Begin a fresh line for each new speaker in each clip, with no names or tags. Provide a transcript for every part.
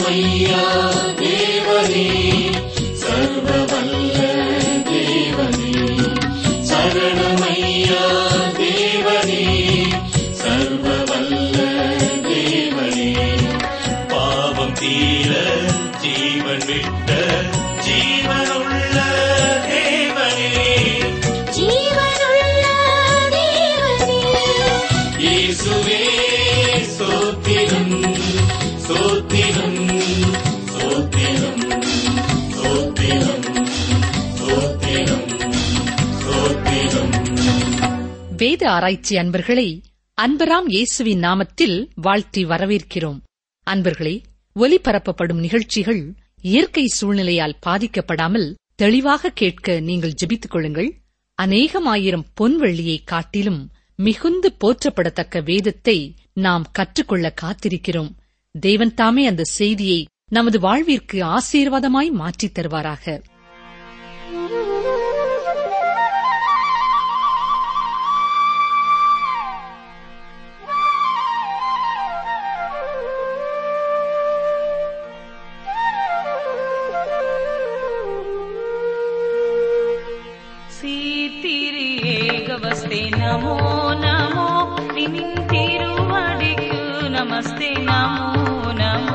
சரணமையா தேவனே சர்வவல்ல தேவனே சரணமையா தேவனே சர்வவல்ல தேவனே பாவம் தீர ஜீவன் விட்ட ஜீவனுள்ள தேவனே
ஜீவனுள்ள தேவனே
இயேசுவே சோத்திரம் சோத்திரம் சோத்திரம் சோத்திரம் சோத்திரம் சோத்திரம்
வேத ஆராய்ச்சி அன்பர்களை அன்பராம் இயேசுவின் நாமத்தில் வாழ்த்தி வரவேற்கிறோம் அன்பர்களே ஒலிபரப்பப்படும் நிகழ்ச்சிகள் இயற்கை சூழ்நிலையால் பாதிக்கப்படாமல் தெளிவாக கேட்க நீங்கள் ஜெபித்துக் கொள்ளுங்கள் அநேகமாயிரம் பொன்வெள்ளியை காட்டிலும் மிகுந்து போற்றப்படத்தக்க வேதத்தை நாம் கற்றுக்கொள்ள காத்திருக்கிறோம் தேவன் தாமே அந்த செய்தியை நமது வாழ்விற்கு ஆசீர்வாதமாய் மாற்றித் தருவாராக
ಸೀತಿರಿಯೇಗವಸ್ತೆ ನಮೋ ನಮೋ ನಿಂತಿರುವಡಿಕು ನಮಸ್ತೆ ನಮೋ ನಮೋ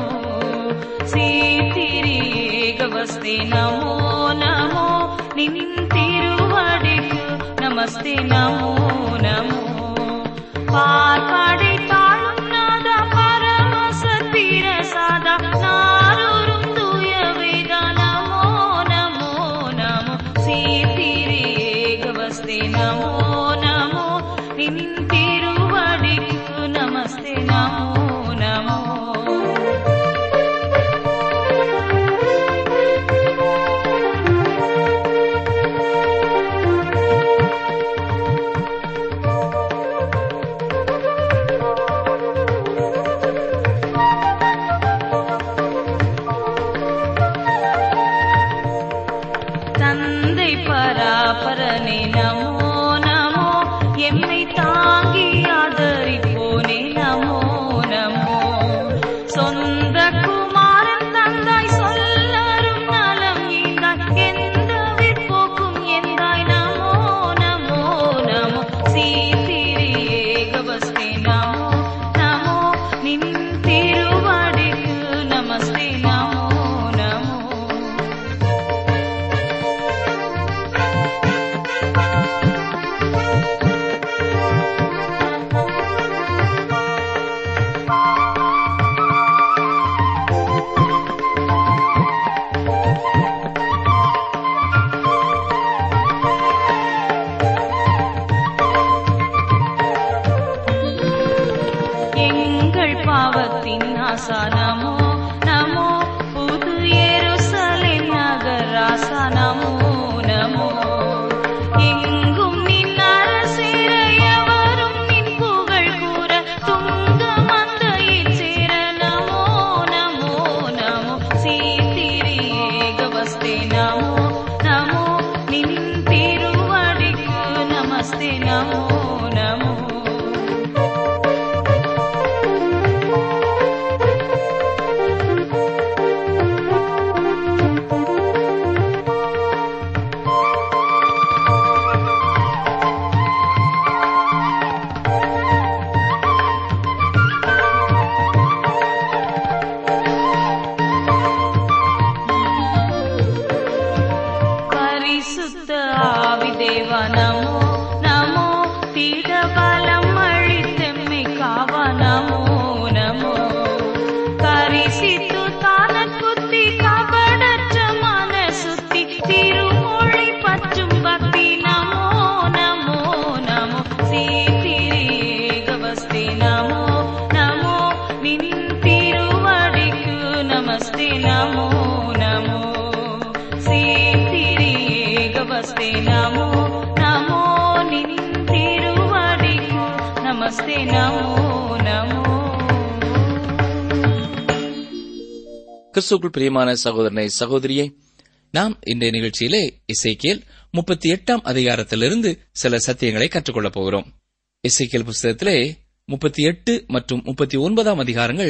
ಸೀತಿರಿಯೇಗವಸ್ತೆ ನಮೋ ನಮೋ ನಿಂತಿರುವಡಿಕು ನಮಸ್ತೆ ನಮೋ ನಮೋ பார்ப்பாடை தாழும் நாத பரமசத்திர சாதா நாரூரும் தூய வேதா நமோ நமோ நமோ சீத்திரேகவஸ்தே நமோ நமோ நின் திருவடிக்கு நமஸ்தே நமோ நமோ தந்தை பராபரனே நமோ நமோ எம்மை தாங்கி ஆதரிப்போனே நமோ நமோ சொந்த குமாரன் தந்தாய் சொல்லரும் நலம் ஈந்தாய் எந்த விற்போக்கும் எந்தாய் நமோ நமோ நமோ சீத்திரியேகவஸ்தே நமோ நமோ நின் திருவடிக்கு நமஸ்தே நமோ நமோ எங்கள் பாவத்தின் ஆசா நமோ நமோ புது எருசலேம் நகராசா நமோ நமோ எங்கும் நின் அரசேரையவரும் நின் புகழ் கூற துங்க மந்தையில் சேர நமோ நமோ நமோ சீத்திரியேகவஸ்தே நமோ நமோ நின் திருவடிக்கு நமஸ்தே நமோ நமோ பரிசுத்த ஆவி தேவா நமோ நமோ தீட பலம் அழித்தெம்மை காவா நமோ நமோ கரிசித்து தான குத்தி கபடற்ற மன சுத்தி திருமொழி பற்றும் பக்தி நமோ நமோ நமோ சீத்திரேகவஸ்தே நமோ நமோ நின் திருவடிக்கு நமஸ்தே நமோ நமோ சீத்திரேகவஸ்தே நமோ நமோ நின் திருவடிக்கு நமஸ்தே நமோ நமோ
கிறிஸ்துக்குள் பிரியமான சகோதரனை சகோதரியே நாம் இன்றைய நிகழ்ச்சியிலே இசைக்கியல் முப்பத்தி எட்டாம் அதிகாரத்திலிருந்து சில சத்தியங்களை கற்றுக்கொள்ளப் போகிறோம் இசைக்கியல் புஸ்தகத்திலே முப்பத்தி எட்டு மற்றும் முப்பத்தி ஒன்பதாம் அதிகாரங்கள்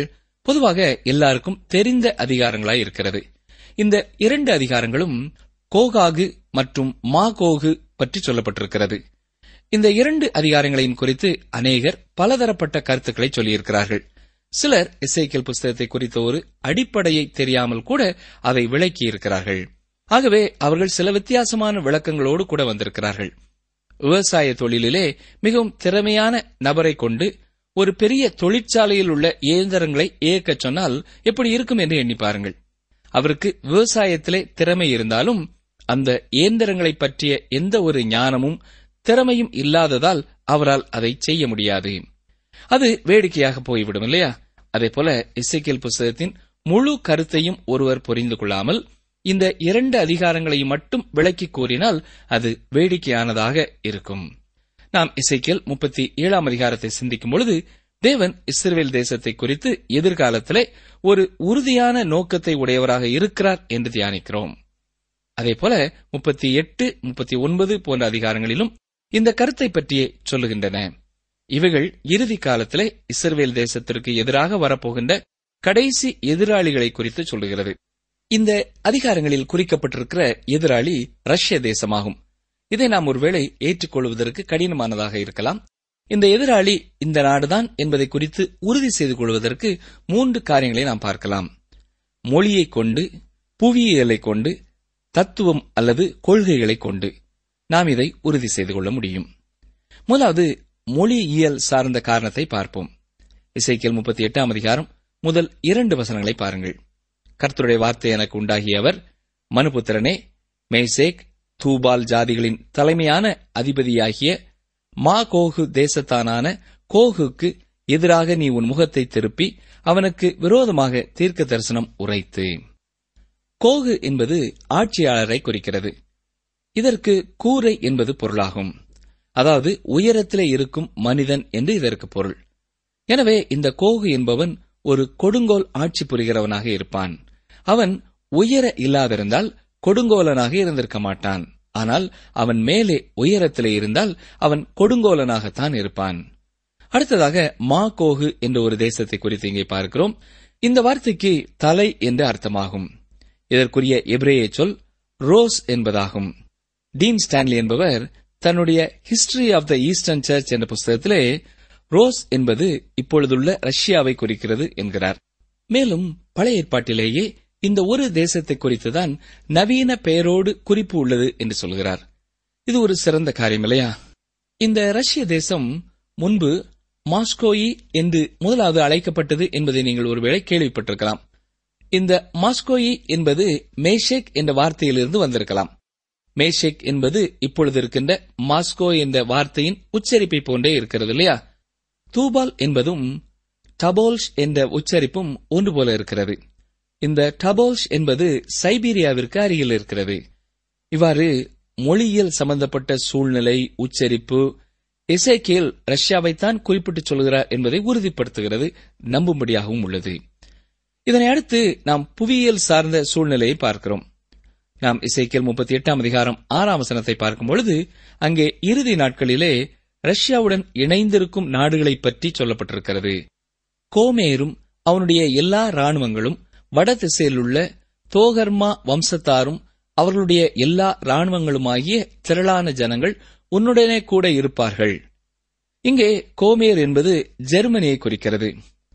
பொதுவாக எல்லாருக்கும் தெரிந்த அதிகாரங்களாய் இருக்கிறது இந்த இரண்டு அதிகாரங்களும் கோகாகு மற்றும் மாகோகு பற்றி சொல்லப்பட்டிருக்கிறது இந்த இரண்டு அதிகாரங்களையும் குறித்து அநேகர் பலதரப்பட்ட கருத்துக்களை சொல்லியிருக்கிறார்கள் சிலர் இசைக்கல் புஸ்தகத்தை குறித்த ஒரு அடிப்படையை தெரியாமல் கூட அதை விளக்கியிருக்கிறார்கள் ஆகவே அவர்கள் சில வித்தியாசமான விளக்கங்களோடு கூட வந்திருக்கிறார்கள் விவசாய தொழிலிலே மிகவும் திறமையான நபரை கொண்டு ஒரு பெரிய தொழிற்சாலையில் உள்ள இயந்திரங்களை இயக்கச் சொன்னால் எப்படி இருக்கும் என்று எண்ணி பாருங்கள் அவருக்கு விவசாயத்திலே திறமை இருந்தாலும் அந்த இயந்திரங்களை பற்றிய எந்த ஒரு ஞானமும் திறமையும் இல்லாததால் அவரால் அதை செய்ய முடியாது அது வேடிக்கையாக போய்விடும் இல்லையா அதே போல இசைக்கியல் புஸ்தகத்தின் முழு கருத்தையும் ஒருவர் புரிந்து கொள்ளாமல் இந்த இரண்டு அதிகாரங்களையும் மட்டும் விளக்கி கூறினால் அது வேடிக்கையானதாக இருக்கும் நாம் இசைக்கியல் முப்பத்தி ஏழாம் அதிகாரத்தை சிந்திக்கும் பொழுது தேவன் இஸ்ரேல் தேசத்தை குறித்து எதிர்காலத்திலே ஒரு உறுதியான நோக்கத்தை உடையவராக இருக்கிறார் என்று தியானிக்கிறோம் அதேபோல முப்பத்தி எட்டு முப்பத்தி ஒன்பது போன்ற அதிகாரங்களிலும் இந்த கருத்தை பற்றியே சொல்லுகின்றன இவைகள் இறுதி காலத்திலே இஸ்ரேல் தேசத்திற்கு எதிராக வரப்போகின்ற கடைசி எதிராளிகளை குறித்து சொல்லுகிறது இந்த அதிகாரங்களில் குறிக்கப்பட்டிருக்கிற எதிராளி ரஷ்ய தேசமாகும் இதை நாம் ஒருவேளை ஏற்றுக்கொள்வதற்கு கடினமானதாக இருக்கலாம் இந்த எதிராளி இந்த நாடுதான் என்பதை குறித்து உறுதி செய்து கொள்வதற்கு மூன்று காரியங்களை நாம் பார்க்கலாம் மொழியைக் கொண்டு புவியியலை கொண்டு தத்துவம் அல்லது கொள்கைகளை கொண்டு நாம் இதை உறுதி செய்து கொள்ள முடியும் முதலாவது மொழியியல் சார்ந்த காரணத்தை பார்ப்போம் இசைக்கியல் முப்பத்தி எட்டாம் அதிகாரம் முதல் இரண்டு வசனங்களை பாருங்கள் கர்த்தருடைய வார்த்தை எனக்கு உண்டாகிய அவர் மனுபுத்திரனே மேசேக் தூபால் ஜாதிகளின் தலைமையான அதிபதியாகிய மா கோகு தேசத்தானான கோகுக்கு எதிராக நீ உன் முகத்தை திருப்பி அவனுக்கு விரோதமாக தீர்க்க தரிசனம் உரைத்து கோகு என்பது ஆட்சியாளரை குறிக்கிறது இதற்கு கூரை என்பது பொருளாகும் அதாவது உயரத்திலே இருக்கும் மனிதன் என்று இதற்கு பொருள் எனவே இந்த கோகு என்பவன் ஒரு கொடுங்கோல் ஆட்சி புரிகிறவனாக இருப்பான் அவன் உயர இல்லாதிருந்தால் கொடுங்கோலனாக இருந்திருக்க மாட்டான் ஆனால் அவன் மேலே உயரத்திலே இருந்தால் அவன் கொடுங்கோலனாகத்தான் இருப்பான் அடுத்ததாக மா கோகு என்ற ஒரு தேசத்தை குறித்து இங்கே பார்க்கிறோம் இந்த வார்த்தைக்கு தலை என்று அர்த்தமாகும் இதற்குரிய எபிரேய சொல் ரோஸ் என்பதாகும் டீன் ஸ்டான்லி என்பவர் தன்னுடைய history of the eastern church என்ற புஸ்தகத்திலே ரோஸ் என்பது இப்பொழுதுள்ள ரஷ்யாவை குறிக்கிறது என்கிறார் மேலும் பழைய ஏற்பாட்டிலேயே இந்த ஒரு தேசத்தை குறித்துதான் நவீன பெயரோடு குறிப்பு உள்ளது என்று சொல்கிறார் இது ஒரு சிறந்த காரியம் இல்லையா இந்த ரஷ்ய தேசம் முன்பு மாஸ்கோயி என்று முதலாவது அழைக்கப்பட்டது என்பதை நீங்கள் ஒருவேளை கேள்விப்பட்டிருக்கலாம் இந்த மாஸ்கோயி என்பது மேஷேக் என்ற வார்த்தையிலிருந்து வந்திருக்கலாம் மேஷேக் என்பது இப்பொழுது இருக்கின்ற மாஸ்கோ என்ற வார்த்தையின் உச்சரிப்பை போன்றே இருக்கிறது இல்லையா தூபால் என்பதும் டபோல்ஷ் என்ற உச்சரிப்பும் ஒன்று போல இருக்கிறது இந்த டபோல்ஷ் என்பது சைபீரியாவிற்கு அருகில் இருக்கிறது இவ்வாறு மொழியியல் சம்பந்தப்பட்ட சூழ்நிலை உச்சரிப்பு இசைக்கேல் ரஷ்யாவைத்தான் குறிப்பிட்டு சொல்கிறார் என்பதை உறுதிப்படுத்துகிறது நம்பும்படியாகவும் உள்ளது இதனை அடுத்து நாம் புவியியல் சார்ந்த சூழ்நிலையை பார்க்கிறோம் நாம் இசைக்கியல் முப்பத்தி எட்டாம் அதிகாரம் ஆறாம் வசனத்தை பார்க்கும் பொழுது அங்கே இறுதி நாட்களிலே ரஷ்யாவுடன் இணைந்திருக்கும் நாடுகளைப் பற்றி சொல்லப்பட்டிருக்கிறது கோமேரும் அவனுடைய எல்லா ராணுவங்களும் வட திசையிலுள்ள தோகர்மா வம்சத்தாரும் அவர்களுடைய எல்லா ராணுவங்களுமாகிய திரளான ஜனங்கள் உன்னுடனே கூட இருப்பார்கள் இங்கே கோமேர் என்பது ஜெர்மனியை குறிக்கிறது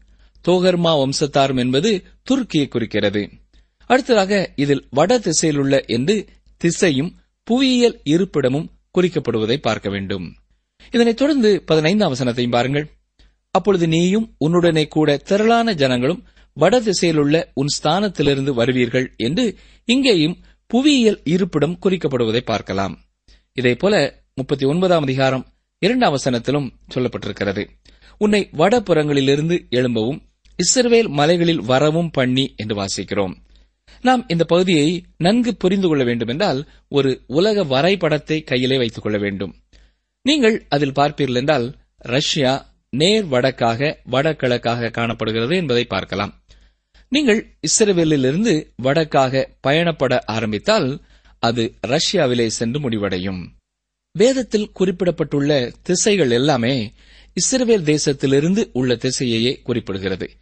தோகர்மா வம்சத்தாரும் என்பது துருக்கியை குறிக்கிறது அடுத்ததாக இதில் வட திசையிலுள்ள என்று திசையும் புவியியல் இருப்பிடமும் குறிக்கப்படுவதை பார்க்க வேண்டும் இதனைத் தொடர்ந்து பதினைந்தாம் வசனத்தையும் பாருங்கள் அப்பொழுது நீயும் உன்னுடனே கூட திரளான ஜனங்களும் வட திசையிலுள்ள உன் ஸ்தானத்திலிருந்து வருவீர்கள் என்று இங்கேயும் புவியியல் இருப்பிடம் குறிக்கப்படுவதை பார்க்கலாம் இதேபோல முப்பத்தி ஒன்பதாம் அதிகாரம் இரண்டாம் வசனத்திலும் சொல்லப்பட்டிருக்கிறது உன்னை வடபுறங்களிலிருந்து எழும்பவும் இஸ்ரவேல் மலைகளில் வரவும் பண்ணி என்று வாசிக்கிறோம் நாம் இந்த பகுதியை நன்கு புரிந்து கொள்ள வேண்டும் என்றால் ஒரு உலக வரைபடத்தை கையிலே வைத்துக் கொள்ள வேண்டும் நீங்கள் அதில் பார்ப்பீர்கள் என்றால் ரஷ்யா நேர் வடக்காக வடகிழக்காக காணப்படுகிறது என்பதை பார்க்கலாம் நீங்கள் இஸ்ரேலிலிருந்து வடக்காக பயணப்பட ஆரம்பித்தால் அது ரஷ்யாவிலே சென்று முடிவடையும் வேதத்தில் குறிப்பிடப்பட்டுள்ள திசைகள் எல்லாமே இஸ்ரவேல் தேசத்திலிருந்து உள்ள திசையையே குறிப்பிடுகிறது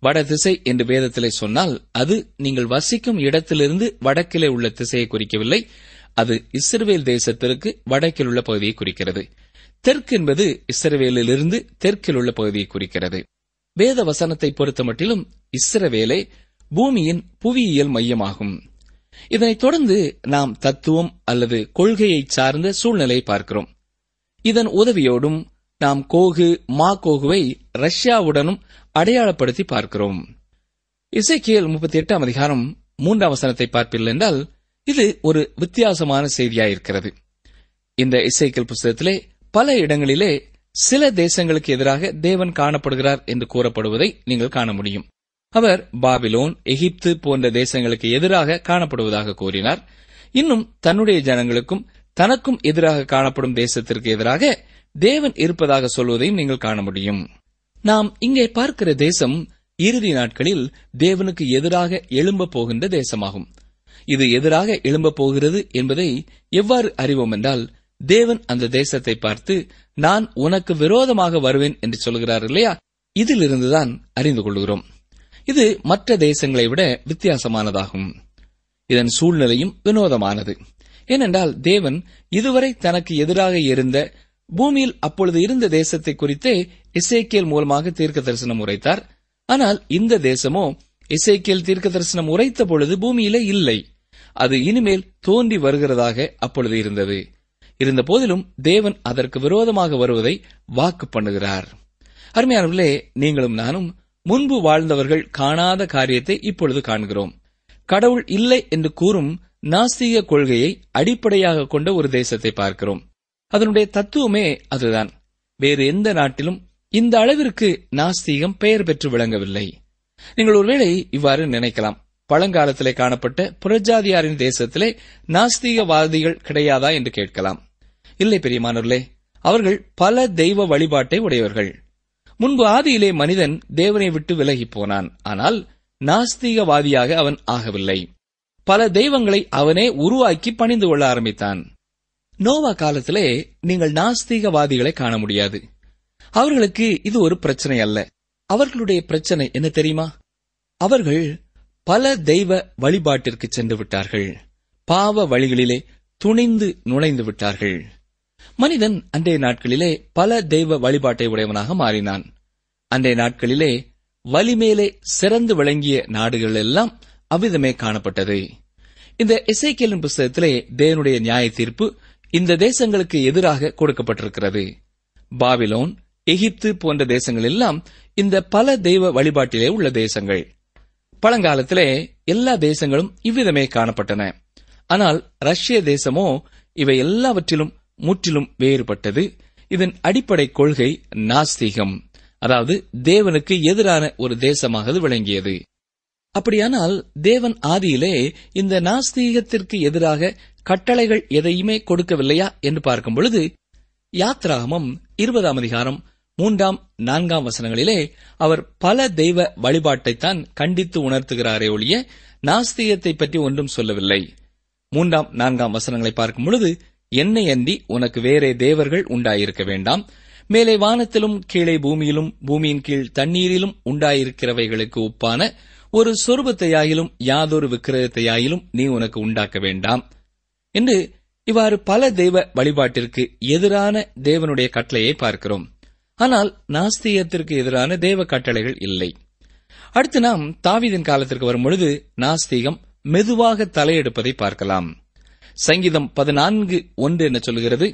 வட திசை என்று வேதத்திலே சொன்னால் அது நீங்கள் வசிக்கும் இடத்திலிருந்து வடக்கிலே உள்ள திசையை குறிக்கவில்லை அது இஸ்ரவேல் தேசத்திற்கு வடக்கில் உள்ள பகுதியை குறிக்கிறது தெற்கு என்பது இஸ்ரவேலிலிருந்து தெற்கில் உள்ள பகுதியை குறிக்கிறது வேத வசனத்தை பொறுத்தமட்டிலும் இஸ்ரவேலே பூமியின் புவியியல் மையமாகும் இதனைத் தொடர்ந்து நாம் தத்துவம் அல்லது கொள்கையை சார்ந்த சூழ்நிலையை பார்க்கிறோம் இதன் உதவியோடும் நாம் கோகு மா கோகுவை ரஷ்யாவுடனும் அடையாளப்படுத்தி பார்க்கிறோம் இசைக்கியல் முப்பத்தி எட்டாம் அதிகாரம் மூன்றாம் வசனத்தை பார்ப்பீர்கள் என்றால் இது ஒரு வித்தியாசமான செய்தியாயிருக்கிறது இந்த இசைக்கியல் புஸ்தகத்திலே பல இடங்களிலே சில தேசங்களுக்கு எதிராக தேவன் காணப்படுகிறார் என்று கூறப்படுவதை நீங்கள் காண முடியும் அவர் பாபிலோன் எகிப்து போன்ற தேசங்களுக்கு எதிராக காணப்படுவதாக கூறினார் இன்னும் தன்னுடைய ஜனங்களுக்கும் தனக்கும் எதிராக காணப்படும் தேசத்திற்கு எதிராக தேவன் இருப்பதாக சொல்வதையும் நீங்கள் காண முடியும் நாம் இங்கே பார்க்கிற தேசம் இறுதி நாட்களில் தேவனுக்கு எதிராக எழும்பப் போகின்ற தேசமாகும் இது எதிராக எழும்பப் போகிறது என்பதை எவ்வாறு அறிவோம் என்றால் தேவன் அந்த தேசத்தை பார்த்து நான் உனக்கு விரோதமாக வருவேன் என்று சொல்கிறார் இல்லையா இதிலிருந்துதான் அறிந்து கொள்கிறோம் இது மற்ற தேசங்களை விட வித்தியாசமானதாகும் இதன் சூழ்நிலையும் வினோதமானது ஏனென்றால் தேவன் இதுவரை தனக்கு எதிராக இருந்த பூமியில் அப்பொழுது இருந்த தேசத்தை குறித்தே இசைக்கியல் மூலமாக தீர்க்க தரிசனம் உரைத்தார் ஆனால் இந்த தேசமோ இசைக்கியல் தீர்க்க தரிசனம் உரைத்த பொழுது பூமியிலே இல்லை அது இனிமேல் தோன்றி வருகிறதாக அப்பொழுது இருந்தது இருந்த போதிலும் தேவன் அதற்கு விரோதமாக வருவதை வாக்கு பண்ணுகிறார் அருமையானவர்களே நீங்களும் நானும் முன்பு வாழ்ந்தவர்கள் காணாத காரியத்தை இப்பொழுது காண்கிறோம் கடவுள் இல்லை என்று கூறும் நாஸ்திக கொள்கையை அடிப்படையாக கொண்ட ஒரு தேசத்தை பார்க்கிறோம் அதனுடைய தத்துவமே அதுதான் வேறு எந்த நாட்டிலும் இந்த அளவிற்கு நாஸ்திகம் பெயர் பெற்று விளங்கவில்லை நீங்கள் ஒருவேளை இவ்வாறு நினைக்கலாம் பழங்காலத்திலே காணப்பட்ட புறஜாதியாரின் தேசத்திலே நாஸ்திகவாதிகள் கிடையாதா என்று கேட்கலாம் இல்லை பெரியமானவர்களே அவர்கள் பல தெய்வ வழிபாட்டை உடையவர்கள் முன்பு ஆதியிலே மனிதன் தேவனை விட்டு விலகி போனான் ஆனால் நாஸ்திகவாதியாக அவன் ஆகவில்லை பல தெய்வங்களை அவனே உருவாக்கி பணிந்து கொள்ள ஆரம்பித்தான் நோவா காலத்திலே நீங்கள் நாஸ்திகவாதிகளை காண முடியாது அவர்களுக்கு இது ஒரு பிரச்சனை அல்ல அவர்களுடைய பிரச்சனை என்ன தெரியுமா அவர்கள் பல தெய்வ வழிபாட்டிற்கு சென்று விட்டார்கள் பாவ வழிகளிலே துணிந்து நுழைந்து விட்டார்கள் மனிதன் அன்றைய நாட்களிலே பல தெய்வ வழிபாட்டை உடையவனாக மாறினான் அன்றைய நாட்களிலே வலிமேலே சிறந்து விளங்கிய நாடுகள் எல்லாம் அவ்விதமே காணப்பட்டது இந்த இசைக்கியலின் புஸ்தகத்திலே தேவனுடைய நியாய தீர்ப்பு இந்த தேசங்களுக்கு எதிராக கொடுக்கப்பட்டிருக்கிறது பாபிலோன் எகிப்து போன்ற தேசங்கள் எல்லாம் இந்த பல தெய்வ வழிபாட்டிலே உள்ள தேசங்கள் பழங்காலத்திலே எல்லா தேசங்களும் இவ்விதமே காணப்பட்டன ஆனால் ரஷ்ய தேசமோ இவை எல்லாவற்றிலும் முற்றிலும் வேறுபட்டது இதன் அடிப்படை கொள்கை நாஸ்திகம் அதாவது தேவனுக்கு எதிரான ஒரு தேசமாக அது விளங்கியது அப்படியானால் தேவன் ஆதியிலே இந்த நாஸ்தீகத்திற்கு எதிராக கட்டளைகள் எதையுமே கொடுக்கவில்லையா என்று பார்க்கும் பொழுது யாத்ராகமம் இருபதாம் அதிகாரம் மூன்றாம் நான்காம் வசனங்களிலே அவர் பல தெய்வ வழிபாட்டைத்தான் கண்டித்து உணர்த்துகிறாரே ஒழிய நாஸ்திகத்தை பற்றி ஒன்றும் சொல்லவில்லை மூன்றாம் நான்காம் வசனங்களை பார்க்கும் பொழுது என்னை அன்றி உனக்கு வேறே தேவர்கள் உண்டாயிருக்க வேண்டாம் மேலே வானத்திலும் கீழே பூமியிலும் பூமியின் கீழ் தண்ணீரிலும் உண்டாயிருக்கிறவைகளுக்கு ஒப்பான ஒரு சொருபத்தையாயிலும் யாதொரு விக்கிரகத்தையாயிலும் நீ உனக்கு உண்டாக்க வேண்டாம் என்று இவ்வாறு பல தெய்வ வழிபாட்டிற்கு எதிரான தேவனுடைய கட்டளையை பார்க்கிறோம் ஆனால் நாஸ்திகத்திற்கு எதிரான தேவ கட்டளைகள் இல்லை அடுத்து நாம் தாவீதின் காலத்திற்கு வரும்பொழுது நாஸ்திகம் மெதுவாக தலையெடுப்பதை பார்க்கலாம் சங்கீதம் பதினான்கு ஒன்று என்ன சொல்கிறது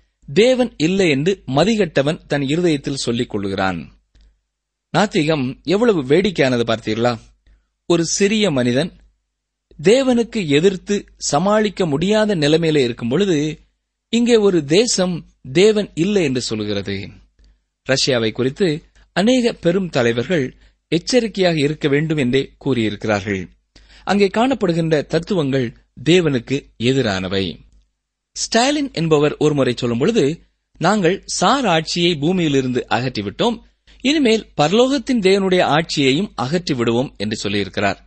தேவன் இல்லை என்று மதிகட்டவன் தன் இருதயத்தில் சொல்லிக் கொள்கிறான் நாத்திகம் எவ்வளவு வேடிக்கையானது பார்த்தீர்களா ஒரு சிறிய மனிதன் தேவனுக்கு எதிர்த்து சமாளிக்க முடியாத நிலைமையில இருக்கும் பொழுது இங்கே ஒரு தேசம் தேவன் இல்லை என்று சொல்கிறது ரஷ்யாவை குறித்து அநேக பெரும் தலைவர்கள் எச்சரிக்கையாக இருக்க வேண்டும் என்றே கூறியிருக்கிறார்கள் அங்கே காணப்படுகின்ற தத்துவங்கள் தேவனுக்கு எதிரானவை ஸ்டாலின் என்பவர் ஒருமுறை சொல்லும் பொழுது நாங்கள் சார் ஆட்சியை பூமியிலிருந்து அகற்றிவிட்டோம் இனிமேல் பரலோகத்தின் தேவனுடைய ஆட்சியையும் அகற்றி விடுவோம் என்று சொல்லியிருக்கிறார்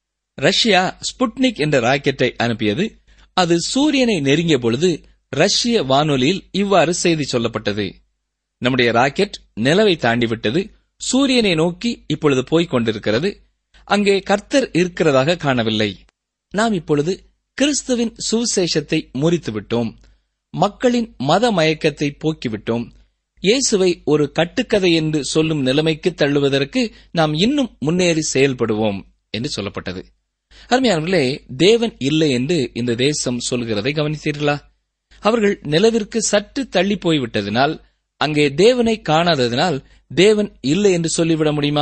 ரஷ்யா ஸ்புட்னிக் என்ற ராக்கெட்டை அனுப்பியது அது சூரியனை நெருங்கிய பொழுது ரஷ்ய வானொலியில் இவ்வாறு செய்தி சொல்லப்பட்டது நம்முடைய ராக்கெட் நிலவை தாண்டிவிட்டது சூரியனை நோக்கி இப்பொழுது போய்க் கொண்டிருக்கிறது அங்கே கர்த்தர் இருக்கிறதாக காணவில்லை நாம் இப்பொழுது கிறிஸ்துவின் சுவிசேஷத்தை முறித்துவிட்டோம் மக்களின் மத மயக்கத்தை போக்கிவிட்டோம் இயேசுவை ஒரு கட்டுக்கதை என்று சொல்லும் நிலைமைக்கு தள்ளுவதற்கு நாம் இன்னும் முன்னேறி செயல்படுவோம் என்று சொல்லப்பட்டது அருமையானவர்களே தேவன் இல்லை என்று இந்த தேசம் சொல்கிறதை கவனித்தீர்களா அவர்கள் நிலவிற்கு சற்று தள்ளி போய்விட்டதினால் அங்கே தேவனை காணாததினால் தேவன் இல்லை என்று சொல்லிவிட முடியுமா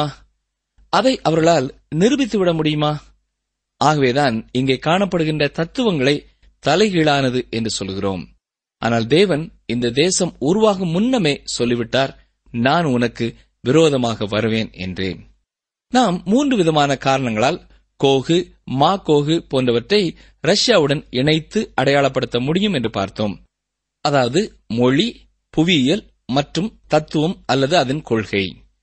அதை அவர்களால் நிரூபித்து விட முடியுமா ஆகவேதான் இங்கே காணப்படுகின்ற தத்துவங்களை தலைகீழானது என்று சொல்கிறோம் ஆனால் தேவன் இந்த தேசம் உருவாகும் முன்னமே சொல்லிவிட்டார் நான் உனக்கு விரோதமாக வருவேன் என்றேன் நாம் மூன்று விதமான காரணங்களால் கோகு மா கோகு போன்றவற்றை ரஷ்யாவுடன் இணைத்து அடையாளப்படுத்த முடியும் என்று பார்த்தோம் அதாவது மொழி புவியியல் மற்றும் தத்துவம் அல்லது அதன் கொள்கை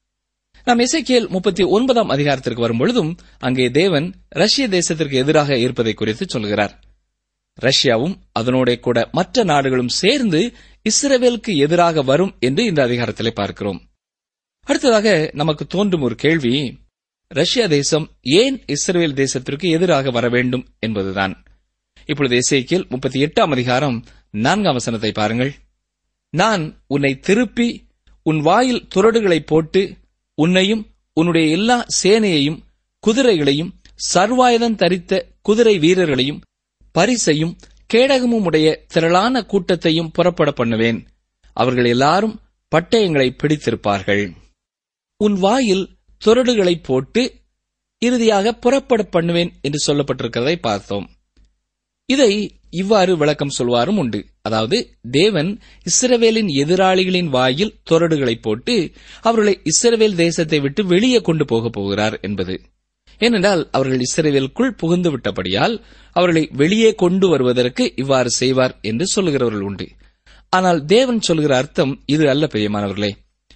நாம் இசைக்கியல் முப்பத்தி ஒன்பதாம் அதிகாரத்திற்கு வரும்பொழுதும் அங்கே தேவன் ரஷ்ய தேசத்திற்கு எதிராக இருப்பதை குறித்து சொல்கிறார் ரஷ்யாவும் அதனோட கூட மற்ற நாடுகளும் சேர்ந்து இஸ்ரவேலுக்கு எதிராக வரும் என்று இந்த அதிகாரத்திலே பார்க்கிறோம் அடுத்ததாக நமக்கு தோன்றும் ஒரு கேள்வி ரஷ்யா தேசம் ஏன் இஸ்ரேல் தேசத்திற்கு எதிராக வர வேண்டும் என்பதுதான் இப்பொழுது இசைக்கியல் முப்பத்தி எட்டாம் அதிகாரம் நான்காம் வசனத்தை பாருங்கள் நான் உன்னை திருப்பி உன் வாயில் துரடுகளை போட்டு உன்னையும் உன்னுடைய எல்லா சேனையையும் குதிரைகளையும் சர்வாயுதம் தரித்த குதிரை வீரர்களையும் பரிசையும் கேடகமும் உடைய திரளான கூட்டத்தையும் புறப்பட பண்ணுவேன் அவர்கள் எல்லாரும் பட்டயங்களை பிடித்திருப்பார்கள் உன் வாயில் துரடுகளை போட்டு இறுதியாக புறப்பட பண்ணுவேன் என்று சொல்லப்பட்டிருக்கிறதை பார்த்தோம் இதை இவ்வாறு விளக்கம் சொல்வாரும் உண்டு அதாவது தேவன் இஸ்ரவேலின் எதிராளிகளின் வாயில் துரடுகளை போட்டு அவர்களை இஸ்ரவேல் தேசத்தை விட்டு வெளியே கொண்டு போகப் போகிறார் என்பது ஏனென்றால் அவர்கள் இஸ்ரவேலுக்குள் புகுந்து விட்டபடியால் அவர்களை வெளியே கொண்டு வருவதற்கு இவ்வாறு செய்வார் என்று சொல்லுகிறவர்கள் உண்டு ஆனால் தேவன் சொல்கிற அர்த்தம் இது அல்ல பிரியமானவர்களே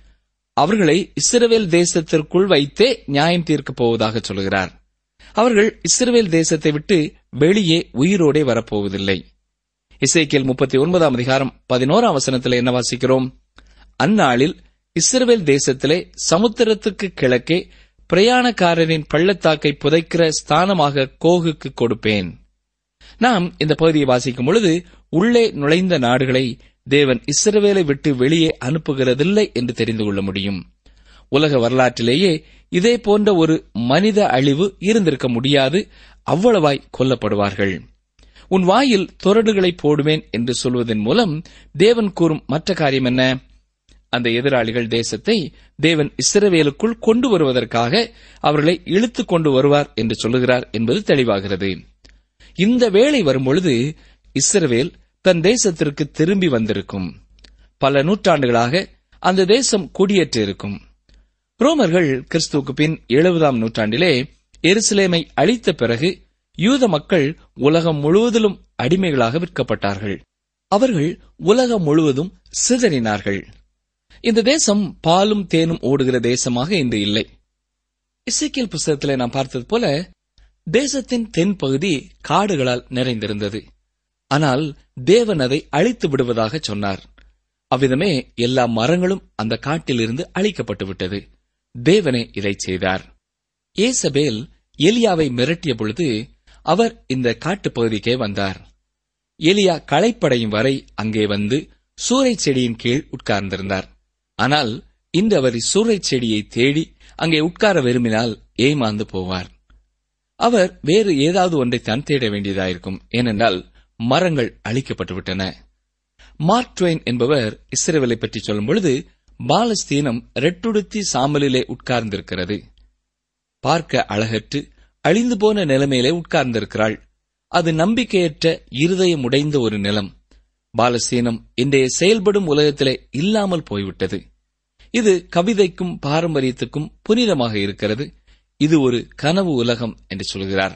அவர்களை இஸ்ரவேல் தேசத்திற்குள் வைத்தே நியாயம் தீர்க்கப் போவதாக சொல்கிறார் அவர்கள் இஸ்ரவேல் தேசத்தை விட்டு வெளியே உயிரோடே வரப்போவதில்லை இசைக்கியல் முப்பத்தி ஒன்பதாம் அதிகாரம் பதினோராம் வசனத்தில் என்ன வாசிக்கிறோம் அந்நாளில் இஸ்ரவேல் தேசத்திலே சமுத்திரத்துக்கு கிழக்கே பிரயாணக்காரரின் பள்ளத்தாக்கை புதைக்கிற ஸ்தானமாக கோகுக்கு கொடுப்பேன் நாம் இந்த பகுதியை வாசிக்கும் பொழுது உள்ளே நுழைந்த நாடுகளை தேவன் இஸ்ரவேலை விட்டு வெளியே அனுப்புகிறதில்லை என்று தெரிந்து கொள்ள முடியும் உலக வரலாற்றிலேயே இதே போன்ற ஒரு மனித அழிவு இருந்திருக்க முடியாது அவ்வளவாய் கொல்லப்படுவார்கள் உன் வாயில் துரடுகளை போடுவேன் என்று சொல்வதன் மூலம் தேவன் கூறும் மற்ற காரியம் என்ன அந்த எதிராளிகள் தேசத்தை தேவன் இஸ்ரவேலுக்குள் கொண்டு வருவதற்காக அவர்களை இழுத்துக் கொண்டு வருவார் என்று சொல்லுகிறார் என்பது தெளிவாகிறது இந்த வேளை வரும்பொழுது இஸ்ரவேல் தன் தேசத்திற்கு திரும்பி வந்திருக்கும் பல நூற்றாண்டுகளாக அந்த தேசம் குடியேற்றிருக்கும் ரோமர்கள் கிறிஸ்துவுக்கு பின் எழுபதாம் நூற்றாண்டிலே எருசலேமை அழித்த பிறகு யூத மக்கள் உலகம் முழுவதிலும் அடிமைகளாக விற்கப்பட்டார்கள் அவர்கள் உலகம் முழுவதும் சிதறினார்கள் இந்த தேசம் பாலும் தேனும் ஓடுகிற தேசமாக இன்று இல்லை இசைக்கியல் புஸ்தகத்திலே நாம் பார்த்தது போல தேசத்தின் தென்பகுதி காடுகளால் நிறைந்திருந்தது ஆனால் தேவன் அதை அழித்து விடுவதாக சொன்னார் அவ்விதமே எல்லா மரங்களும் அந்த காட்டிலிருந்து அழிக்கப்பட்டு விட்டது தேவனே இதை செய்தார் ஏசபேல் எலியாவை மிரட்டிய பொழுது அவர் இந்த காட்டுப் பகுதிக்கே வந்தார் எலியா களைப்படையும் வரை அங்கே வந்து சூறைச் செடியின் கீழ் உட்கார்ந்திருந்தார் ஆனால் இன்று அவர் சூறைச் செடியை தேடி அங்கே உட்கார விரும்பினால் ஏமாந்து போவார் அவர் வேறு ஏதாவது ஒன்றைத்தான் தேட வேண்டியதாயிருக்கும் ஏனென்றால் மரங்கள் அழிக்கப்பட்டுவிட்டன மார்க் ட்வெயின் என்பவர் இஸ்ரேவேலை பற்றி சொல்லும் பொழுது பாலஸ்தீனம் ரெட்டுடுத்தி சாம்பலிலே உட்கார்ந்திருக்கிறது பார்க்க அழகற்று அழிந்து போன நிலைமையிலே உட்கார்ந்திருக்கிறாள் அது நம்பிக்கையற்ற இருதயம் உடைந்த ஒரு நிலம் பாலஸ்தீனம் இன்றைய செயல்படும் உலகத்திலே இல்லாமல் போய்விட்டது இது கவிதைக்கும் பாரம்பரியத்துக்கும் புனிதமாக இருக்கிறது இது ஒரு கனவு உலகம் என்று சொல்கிறார்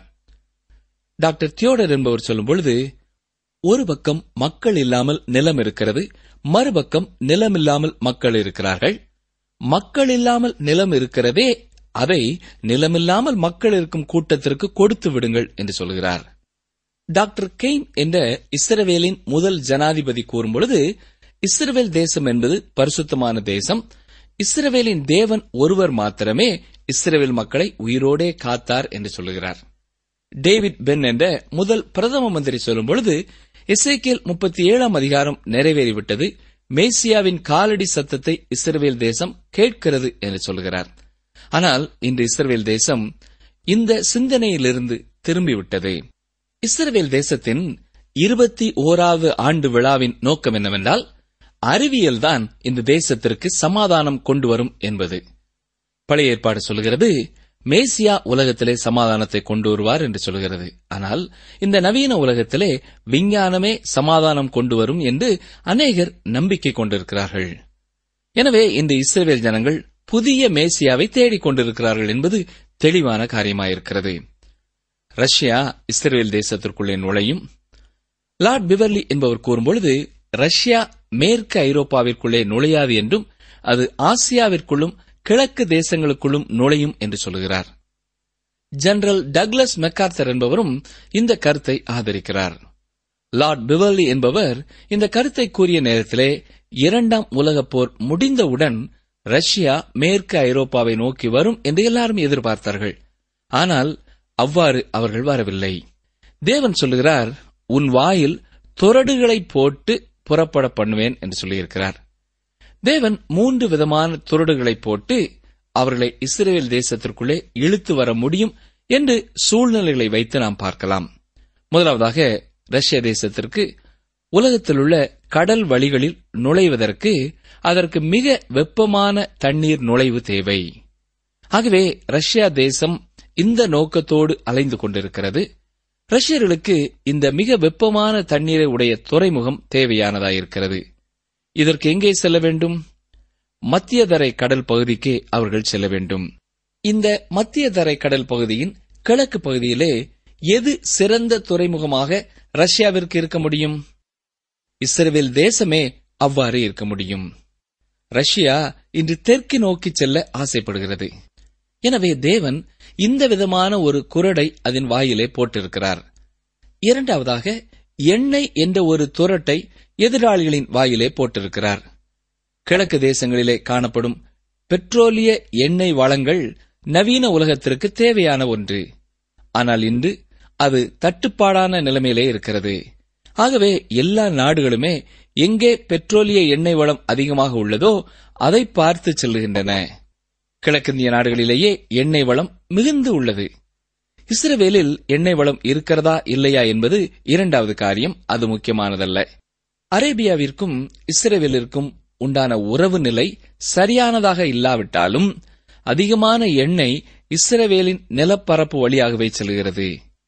டாக்டர் தியோடர் என்பவர் சொல்லும் பொழுது ஒரு பக்கம் மக்கள் இல்லாமல் நிலம் இருக்கிறது மறுபக்கம் நிலம் இல்லாமல் மக்கள் இருக்கிறார்கள் மக்கள் இல்லாமல் நிலம் இருக்கிறதே அதை நிலமில்லாமல் மக்கள் இருக்கும் கூட்டத்திற்கு கொடுத்து விடுங்கள் என்று சொல்கிறார் டாக்டர் கெய்ன் என்ற இஸ்ரவேலின் முதல் ஜனாதிபதி கூறும்பொழுது இஸ்ரவேல் தேசம் என்பது பரிசுத்தமான தேசம் இஸ்ரவேலின் தேவன் ஒருவர் மாத்திரமே இஸ்ரவேல் மக்களை உயிரோடே காத்தார் என்று சொல்லுகிறார் டேவிட் பென் என்ற முதல் பிரதம மந்திரி சொல்லும் பொழுது எசேக்கியல் முப்பத்தி ஏழாம் அதிகாரம் நிறைவேறிவிட்டது மேசியாவின் காலடி சத்தத்தை இஸ்ரவேல் தேசம் கேட்கிறது என்று சொல்கிறார் ஆனால் இன்று இஸ்ரவேல் தேசம் இந்த சிந்தனையிலிருந்து திரும்பிவிட்டது இஸ்ரவேல் தேசத்தின் இருபத்தி ஓராவது ஆண்டு விழாவின் நோக்கம் என்னவென்றால் அறிவியல்தான் இந்த தேசத்திற்கு சமாதானம் கொண்டு வரும் என்பது பழைய ஏற்பாடு சொல்கிறது மேசியா உலகத்திலே சமாதானத்தை கொண்டு வருவார் என்று சொல்கிறது ஆனால் இந்த நவீன உலகத்திலே விஞ்ஞானமே சமாதானம் கொண்டு வரும் என்று அநேகர் நம்பிக்கை கொண்டிருக்கிறார்கள் எனவே இந்த இஸ்ரேல் ஜனங்கள் புதிய மேசியாவை தேடிக் கொண்டிருக்கிறார்கள் என்பது தெளிவான காரியமாயிருக்கிறது ரஷ்யா இஸ்ரேல் தேசத்திற்குள்ளே நுழையும் லார்ட் பிவர்லி என்பவர் கூறும்பொழுது ரஷ்யா மேற்கு ஐரோப்பாவிற்குள்ளே நுழையாது என்றும் அது ஆசியாவிற்குள்ளும் கிழக்கு தேசங்களுக்குள்ளும் நுழையும் என்று சொல்கிறார் ஜெனரல் டக்ளஸ் மெக்கார்த்தர் என்பவரும் இந்த கருத்தை ஆதரிக்கிறார் லார்ட் பிவர்லி என்பவர் இந்த கருத்தை கூறிய நேரத்திலே இரண்டாம் உலகப் போர் முடிந்தவுடன் ரஷ்யா மேற்கு ஐரோப்பாவை நோக்கி வரும் என்று எல்லாரும் எதிர்பார்த்தார்கள் ஆனால் அவ்வாறு அவர்கள் வரவில்லை தேவன் சொல்லுகிறார் உன் வாயில் துரடுகளை போட்டு புறப்பட பண்ணுவேன் என்று சொல்லியிருக்கிறார் தேவன் மூன்று விதமான துரடுகளை போட்டு அவர்களை இஸ்ரேல் தேசத்திற்குள்ளே இழுத்து வர முடியும் என்று சூழ்நிலைகளை வைத்து நாம் பார்க்கலாம் முதலாவதாக ரஷ்ய தேசத்திற்கு உலகத்தில் உள்ள கடல் வழிகளில் நுழைவதற்கு அதற்கு மிக வெப்பமான தண்ணீர் நுழைவு தேவை ஆகவே ரஷ்யா தேசம் இந்த நோக்கத்தோடு அலைந்து கொண்டிருக்கிறது ரஷ்யர்களுக்கு இந்த மிக வெப்பமான தண்ணீரை உடைய துறைமுகம் தேவையானதாயிருக்கிறது இதற்கு எங்கே செல்ல வேண்டும் மத்திய தரை கடல் பகுதிக்கு அவர்கள் செல்ல வேண்டும் இந்த மத்திய தரை கடல் பகுதியின் கிழக்கு பகுதியிலே எது சிறந்த துறைமுகமாக ரஷ்யாவிற்கு இருக்க முடியும் இஸ்ரேல் தேசமே அவ்வாறு இருக்க முடியும் ரஷ்யா இன்று தெற்கு நோக்கி செல்ல ஆசைப்படுகிறது எனவே தேவன் இந்த விதமான ஒரு குரடை அதன் வாயிலே போட்டிருக்கிறார் இரண்டாவதாக எண்ணெய் என்ற ஒரு துரட்டை எதிராளிகளின் வாயிலே போட்டிருக்கிறார் கிழக்கு தேசங்களிலே காணப்படும் பெட்ரோலிய எண்ணெய் வளங்கள் நவீன உலகத்திற்கு தேவையான ஒன்று ஆனால் இன்று அது தட்டுப்பாடான நிலைமையிலே இருக்கிறது ஆகவே எல்லா நாடுகளுமே எங்கே பெட்ரோலிய எண்ணெய் வளம் அதிகமாக உள்ளதோ அதை பார்த்து செல்லுகின்றன கிழக்கிந்திய நாடுகளிலேயே எண்ணெய் வளம் மிகுந்து உள்ளது இஸ்ரவேலில் எண்ணெய் வளம் இருக்கிறதா இல்லையா என்பது இரண்டாவது காரியம் அது முக்கியமானதல்ல அரேபியாவிற்கும் இஸ்ரேவேலிற்கும் உண்டான உறவு நிலை சரியானதாக இல்லாவிட்டாலும் அதிகமான எண்ணெய் இஸ்ரவேலின் நிலப்பரப்பு வழியாகவே செல்கிறது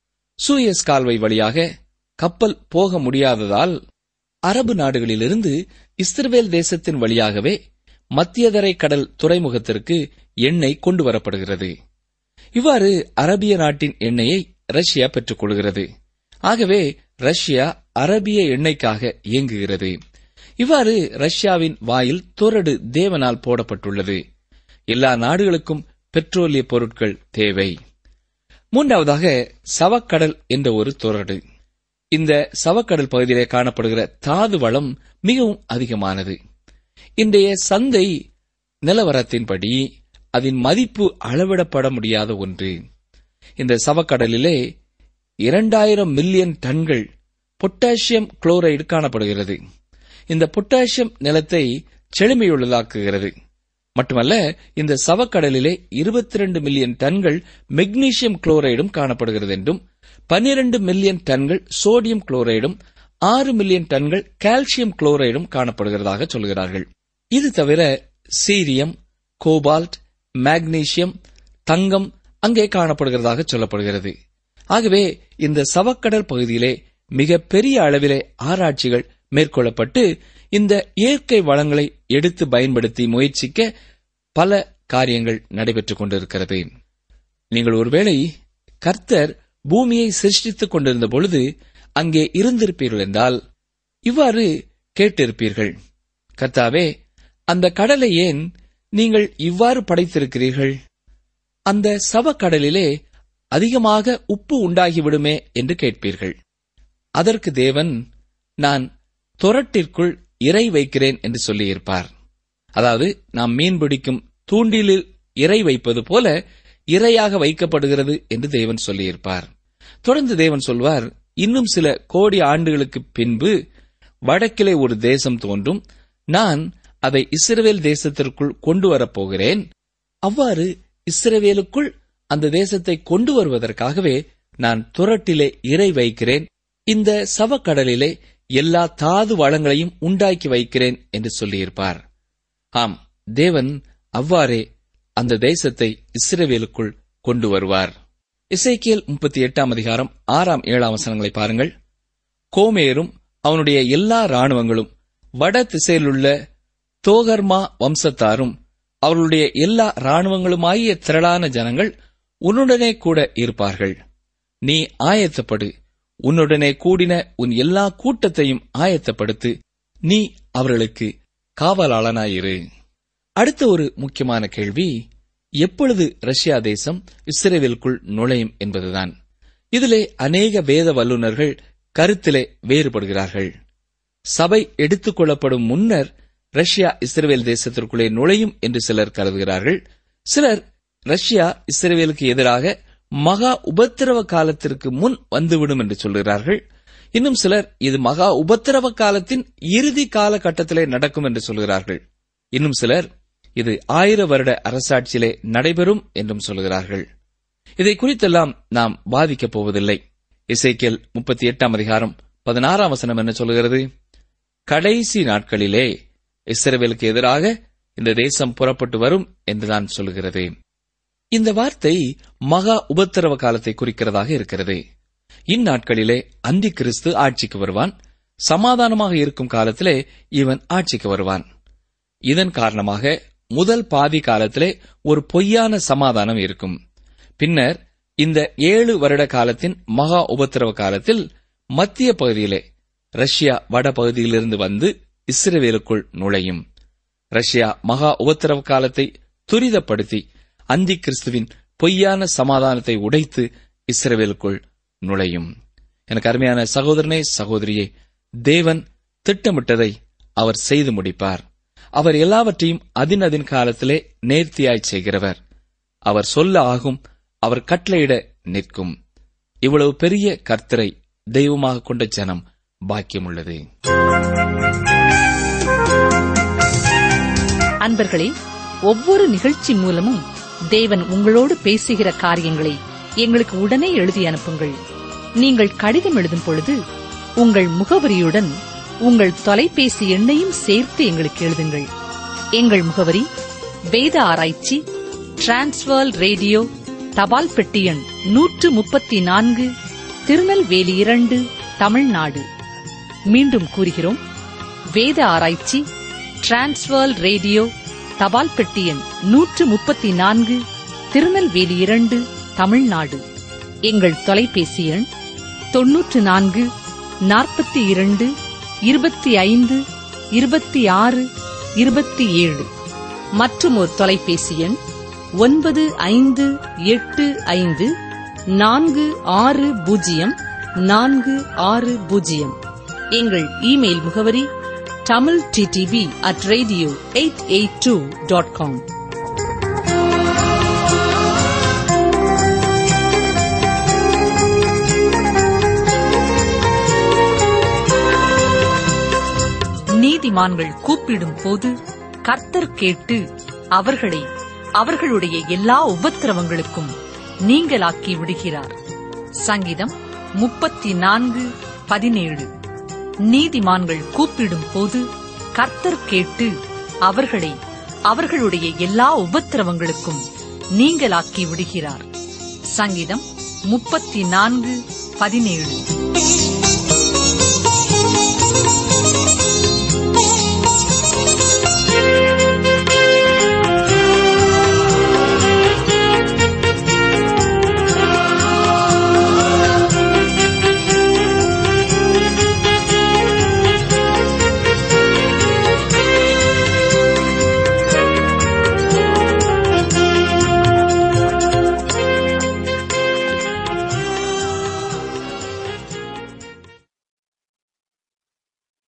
சூயஸ் கால்வை வழியாக கப்பல் போக முடியாததால் அரபு நாடுகளிலிருந்து இஸ்ரவேல் தேசத்தின் வழியாகவே மத்தியதரை கடல் துறைமுகத்திற்கு எண்ணெய் கொண்டு வரப்படுகிறது இவ்வாறு அரபிய நாட்டின் எண்ணெயை ரஷ்யா பெற்றுக் கொள்கிறது ஆகவே ரஷ்யா அரபிய எண்ணெய்க்காக இயங்குகிறது இவ்வாறு ரஷ்யாவின் வாயில் துரடு தேவனால் போடப்பட்டுள்ளது எல்லா நாடுகளுக்கும் பெட்ரோலிய பொருட்கள் தேவை மூன்றாவதாக சவக்கடல் என்ற ஒரு துரடு இந்த சவக்கடல் பகுதியிலே காணப்படுகிற தாது வளம் மிகவும் அதிகமானது இன்றைய சந்தை நிலவரத்தின்படி அதன் மதிப்பு அளவிடப்பட முடியாத ஒன்று இந்த சவக்கடலிலே இரண்டாயிரம் மில்லியன் டன்கள் பொட்டாசியம் குளோரைடு காணப்படுகிறது இந்த பொட்டாசியம் நிலத்தை செழுமையுள்ளதாக்குகிறது மட்டுமல்ல இந்த சவக்கடலிலே இருபத்தி ரெண்டு மில்லியன் டன்கள் மெக்னீசியம் குளோரைடும் காணப்படுகிறது என்றும் பன்னிரண்டு மில்லியன் டன்கள் சோடியம் குளோரைடும் ஆறு மில்லியன் டன்கள் கால்சியம் குளோரைடும் காணப்படுகிறதாக சொல்கிறார்கள் இது தவிர சீரியம் கோபால்ட் மேக்னீசியம் தங்கம் அங்கே காணப்படுகிறதாக சொல்லப்படுகிறது ஆகவே இந்த சவக்கடல் பகுதியிலே மிக பெரிய அளவிலே ஆராய்ச்சிகள் மேற்கொள்ளப்பட்டு இந்த இயற்கை வளங்களை எடுத்து பயன்படுத்தி முயற்சிக்க பல காரியங்கள் நடைபெற்றுக் கொண்டிருக்கிறது நீங்கள் ஒருவேளை கர்த்தர் பூமியை சிருஷ்டித்துக் கொண்டிருந்த பொழுது அங்கே இருந்திருப்பீர்கள் என்றால் இவ்வாறு கேட்டிருப்பீர்கள் கர்த்தாவே அந்த கடலை ஏன் நீங்கள் இவ்வாறு படைத்திருக்கிறீர்கள் அந்த சவக்கடலிலே அதிகமாக உப்பு உண்டாகிவிடுமே என்று கேட்பீர்கள் அதற்கு தேவன் நான் துரட்டிற்குள் இறை வைக்கிறேன் என்று சொல்லியிருப்பார் அதாவது நாம் மீன் பிடிக்கும் தூண்டிலில் இறை வைப்பது போல இரையாக வைக்கப்படுகிறது என்று தேவன் சொல்லியிருப்பார் தொடர்ந்து தேவன் சொல்வார் இன்னும் சில கோடி ஆண்டுகளுக்கு பின்பு வடக்கிலே ஒரு தேசம் தோன்றும் நான் அதை இஸ்ரவேல் தேசத்திற்குள் கொண்டு வரப்போகிறேன் அவ்வாறு இஸ்ரவேலுக்குள் அந்த தேசத்தை கொண்டு வருவதற்காகவே நான் துரட்டிலே இறை வைக்கிறேன் இந்த சவக்கடலிலே எல்லா தாது வளங்களையும் உண்டாக்கி வைக்கிறேன் என்று சொல்லியிருப்பார் ஆம் தேவன் அவ்வாறே அந்த தேசத்தை இஸ்ரவேலுக்குள் கொண்டு வருவார் இசைக்கியல் முப்பத்தி எட்டாம் அதிகாரம் ஆறாம் ஏழாம் வசனங்களை பாருங்கள் கோமேரும் அவனுடைய எல்லா ராணுவங்களும் வட திசையிலுள்ள தோகர்மா வம்சத்தாரும் அவர்களுடைய எல்லா ராணுவங்களுமாகிய திரளான ஜனங்கள் உன்னுடனே கூட இருப்பார்கள் நீ ஆயத்தப்படு உன்னுடனே கூடின உன் எல்லா கூட்டத்தையும் ஆயத்தப்படுத்து நீ அவர்களுக்கு காவலாளனாயிரு அடுத்த ஒரு முக்கியமான கேள்வி எப்பொழுது ரஷ்யா தேசம் இஸ்ரேலுக்குள் நுழையும் என்பதுதான் இதிலே அநேக வேத வல்லுநர்கள் கருத்திலே வேறுபடுகிறார்கள் சபை எடுத்துக் கொள்ளப்படும் முன்னர் ரஷ்யா இஸ்ரேல் தேசத்திற்குள்ளே நுழையும் என்று சிலர் கருதுகிறார்கள் சிலர் ரஷ்யா இஸ்ரேலுக்கு எதிராக மகா உபத்திரவ காலத்திற்கு முன் வந்துவிடும் என்று சொல்கிறார்கள் இன்னும் சிலர் இது மகா உபத்திரவ காலத்தின் இறுதி காலகட்டத்திலே நடக்கும் என்று சொல்கிறார்கள் இன்னும் சிலர் இது ஆயிர வருட அரசாட்சியிலே நடைபெறும் என்றும் சொல்கிறார்கள் இதை குறித்தெல்லாம் நாம் பாதிக்கப் போவதில்லை இசைக்கேல் முப்பத்தி எட்டாம் அதிகாரம் பதினாறாம் வசனம் என்ன சொல்கிறது கடைசி நாட்களிலே இஸ்ரவேலுக்கு எதிராக இந்த தேசம் புறப்பட்டு வரும் என்றுதான் சொல்கிறது இந்த வார்த்தை மகா உபத்திரவ காலத்தை குறிக்கிறதாக இருக்கிறது இந்நாட்களிலே அந்தி கிறிஸ்து ஆட்சிக்கு வருவான் சமாதானமாக இருக்கும் காலத்திலே இவன் ஆட்சிக்கு வருவான் இதன் காரணமாக முதல் பாதி காலத்திலே ஒரு பொய்யான சமாதானம் இருக்கும் பின்னர் இந்த ஏழு வருட காலத்தின் மகா உபத்திரவ காலத்தில் மத்திய பகுதியிலே ரஷ்யா வட பகுதியிலிருந்து வந்து இஸ்ரேலுக்குள் நுழையும் ரஷ்யா மகா உபத்திரவ காலத்தை துரிதப்படுத்தி அந்தி கிறிஸ்துவின் பொய்யான சமாதானத்தை உடைத்து இஸ்ரேலுக்குள் நுழையும் எனக்கு அருமையான சகோதரனே சகோதரியே தேவன் திட்டமிட்டதை அவர் செய்து முடிப்பார் அவர் எல்லாவற்றையும் அதின் அதின் காலத்திலே நேர்த்தியாய் செய்கிறவர் அவர் சொல்ல ஆகும் அவர் கட்டளையிட நிற்கும் இவ்வளவு பெரிய கர்த்தரை தெய்வமாக கொண்ட ஜனம் பாக்கியமுள்ளது
அன்பர்களே ஒவ்வொரு நிகழ்ச்சி மூலமும் தேவன் உங்களோடு பேசுகிற காரியங்களை எங்களுக்கு உடனே எழுதி அனுப்புங்கள் நீங்கள் கடிதம் எழுதும் பொழுது உங்கள் முகவரியுடன் உங்கள் தொலைபேசி எண்ணையும் சேர்த்து எங்களுக்கு எழுதுங்கள் எங்கள் முகவரி வேத ஆராய்ச்சி டிரான்ஸ்வர் ரேடியோ தபால் பெட்டி எண் நூற்று முப்பத்தி நான்கு திருநெல்வேலி இரண்டு தமிழ்நாடு மீண்டும் கூறுகிறோம் வேத ஆராய்ச்சி டிரான்ஸ்வர் ரேடியோ தபால் பெட்டி எண் நூற்று முப்பத்தி நான்கு திருநெல்வேலி இரண்டு தமிழ்நாடு எங்கள் தொலைபேசி எண் தொன்னூற்று நான்கு நாற்பத்தி இரண்டு இருபத்தி ஐந்து இருபத்தி ஆறு இருபத்தி ஏழு மற்றும் ஒரு தொலைபேசி எண் ஒன்பது ஐந்து எட்டு ஐந்து நான்கு ஆறு பூஜ்ஜியம் நான்கு ஆறு பூஜ்ஜியம் எங்கள் இமெயில் முகவரி Tamil TTV at radio eight eight two dot com நீதிமான்கள் கூப்பிடும் போது கர்த்தர் கேட்டு அவர்களை அவர்களுடைய எல்லா உபத்திரவங்களுக்கும் நீங்களாக்கி விடுகிறார் சங்கீதம் முப்பத்தி நான்கு பதினேழு நீதிமான்கள் கூப்பிடும் போது கர்த்தர் கேட்டு அவர்களை அவர்களுடைய எல்லா உபத்திரவங்களுக்கும் நீங்களாக்கி விடுகிறார் சங்கீதம் முப்பத்தி நான்கு பதினேழு